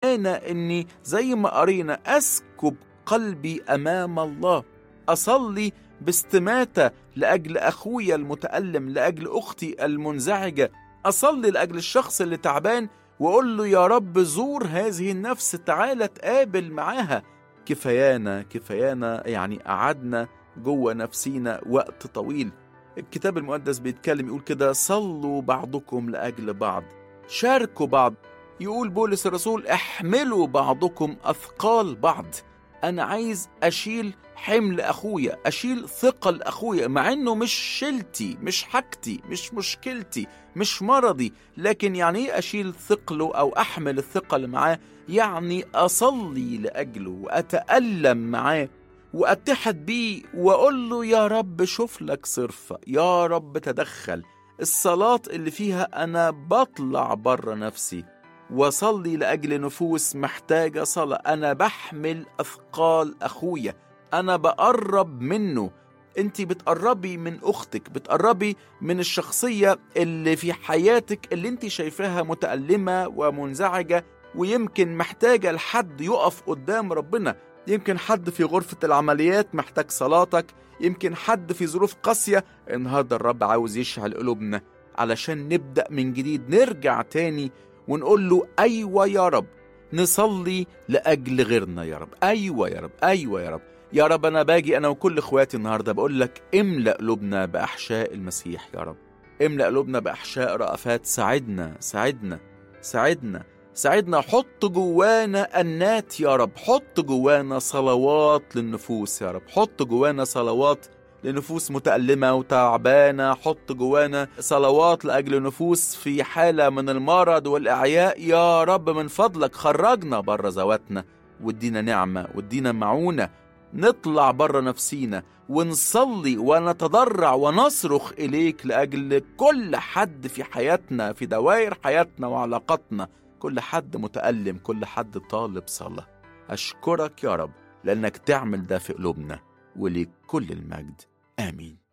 أنا إني زي ما قرينا أسكب قلبي أمام الله أصلي باستماتة لأجل أخويا المتألم لأجل أختي المنزعجة أصلي لأجل الشخص اللي تعبان وأقول له يا رب زور هذه النفس تعالى تقابل معاها كفايانا كفايانا يعني قعدنا جوه نفسينا وقت طويل الكتاب المقدس بيتكلم يقول كده صلوا بعضكم لأجل بعض شاركوا بعض يقول بولس الرسول احملوا بعضكم أثقال بعض أنا عايز أشيل حمل أخويا أشيل ثقل أخويا مع إنه مش شيلتي مش حاجتي مش مشكلتي مش مرضي لكن يعني إيه أشيل ثقله أو أحمل الثقل معاه يعني أصلي لأجله وأتألم معاه وأتحد بيه وأقول له يا رب شوف لك صرفة يا رب تدخل الصلاة اللي فيها أنا بطلع بره نفسي وصلي لأجل نفوس محتاجة صلاة أنا بحمل أثقال أخويا أنا بقرب منه أنت بتقربي من أختك بتقربي من الشخصية اللي في حياتك اللي أنت شايفاها متألمة ومنزعجة ويمكن محتاجة لحد يقف قدام ربنا يمكن حد في غرفة العمليات محتاج صلاتك يمكن حد في ظروف قاسية النهاردة الرب عاوز يشعل قلوبنا علشان نبدأ من جديد نرجع تاني ونقول له أيوة يا رب نصلي لأجل غيرنا يا رب أيوة يا رب أيوة يا رب يا رب أنا باجي أنا وكل إخواتي النهاردة بقول لك املأ قلوبنا بأحشاء المسيح يا رب املأ قلوبنا بأحشاء رأفات ساعدنا ساعدنا ساعدنا ساعدنا حط جوانا النات يا رب حط جوانا صلوات للنفوس يا رب حط جوانا صلوات لنفوس متألمة وتعبانة حط جوانا صلوات لأجل نفوس في حالة من المرض والإعياء يا رب من فضلك خرجنا بره ذواتنا وادينا نعمة وادينا معونة نطلع بره نفسينا ونصلي ونتضرع ونصرخ إليك لأجل كل حد في حياتنا في دوائر حياتنا وعلاقاتنا كل حد متألم كل حد طالب صلاة أشكرك يا رب لأنك تعمل ده في قلوبنا ولكل المجد آمين